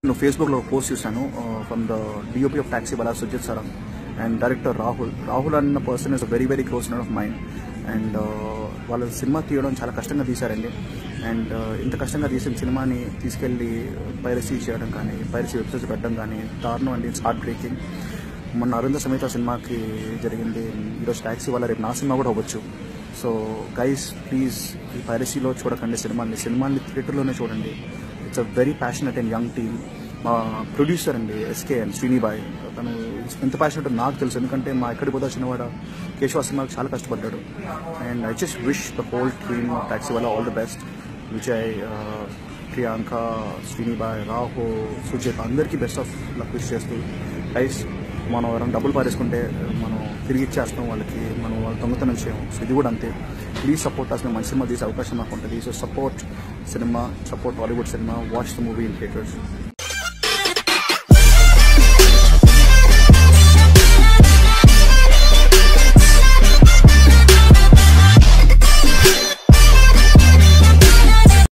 నేను ఫేస్బుక్లో ఒక పోస్ట్ చూశాను from the DOP of Taxiwaala Sujith Sarang and director Rahul Rahul అన్న person is a very very close friend of mine and వాళ్ళ సినిమా తీయడం చాలా కష్టంగా తీశారండి అండ్ ఇంత కష్టంగా తీసిన సినిమాని తీసుకెళ్ళి పైరసీ చేయడం కానీ పైరసీ వెబ్సైట్స్ పెట్టడం కానీ దారుణం అండి ఇట్స్ హార్ట్ బ్రేకింగ్ మొన్న అరుంధ సమేత సినిమాకి జరిగింది ఈరోజు ట్యాక్సీ వల్ల రేపు నా సినిమా కూడా అవ్వచ్చు సో గైస్ ప్లీజ్ ఈ పైరసీలో చూడకండి సినిమాని సినిమాని థియేటర్లోనే చూడండి it's a very passionate and young team మా ప్రొడ్యూసర్ అండి ఎస్కే అండ్ శ్రీనిబాయ్ తను ఎంత ప్యాషనెట్ నాకు తెలుసు ఎందుకంటే మా ఎక్కడికి పోతా చిన్నవాడ కేశవ సినిమాకి చాలా కష్టపడ్డాడు and I just wish the whole team ట్యాక్సీ వల్ల all the best Vijay Priyanka శ్రీనిబాయ్ రాహు సుజిత్ అందరికీ బెస్ట్ ఆఫ్ లక్ విష్ చేస్తూ గైస్ మనం ఎవరైనా డబ్బులు పారేసుకుంటే మనం తిరిగి ఇచ్చేస్తాం వాళ్ళకి మనం వాళ్ళు దొంగతనం చేయం సో ఇది కూడా అంతే ప్లీజ్ సపోర్ట్ అసలు మంచి సినిమా తీసే అవకాశం నాకు ఉంటుంది సో సపోర్ట్ సినిమా సపోర్ట్ హాలీవుడ్ సినిమా watch the movie in theatres